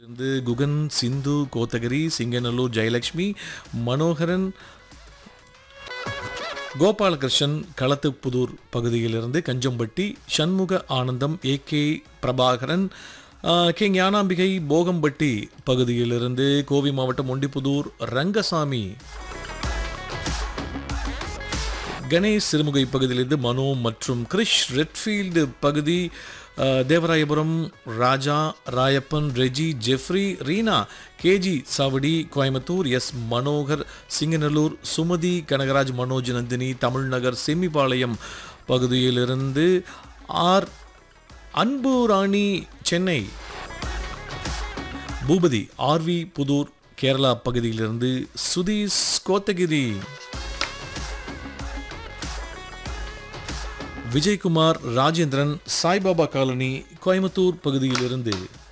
இருந்து குகன் சிந்து கோத்தகிரி சிங்கநல்லூர் ஜெயலட்சுமி மனோகரன் கோபாலகிருஷ்ணன் களத்துப்புதூர் பகுதியிலிருந்து Kanjampatti Shanmuga Anandam A K Prabhakaran ஆ, கே ஞானாம்பிகை போகம்பட்டி பகுதியிலிருந்து கோவை மாவட்டம் ஒண்டிப்புதூர் ரங்கசாமி கணேஷ் சிறுமுகை பகுதியிலிருந்து மனோ மற்றும் கிரிஷ் ரெட்ஃபீல்டு பகுதி அஹ், தேவராயபுரம் ராஜா ராயப்பன் ரெஜி ஜெஃப்ரி ரீனா கேஜி சாவடி கோயம்புத்தூர் எஸ் மனோகர் சிங்கநல்லூர் சுமதி கனகராஜ் மனோஜ் நந்தினி தமிழ்நகர் செம்மிபாளையம் பகுதியிலிருந்து ஆர் அன்பு ராணி சென்னை பூபதி ஆர்வி புதூர் கேரளா பகுதியிலிருந்து சுதீஷ் கோத்தகிரி விஜயகுமார் ராஜேந்திரன் சாய்பாபா காலனி கோயம்புத்தூர் பகுதியிலிருந்து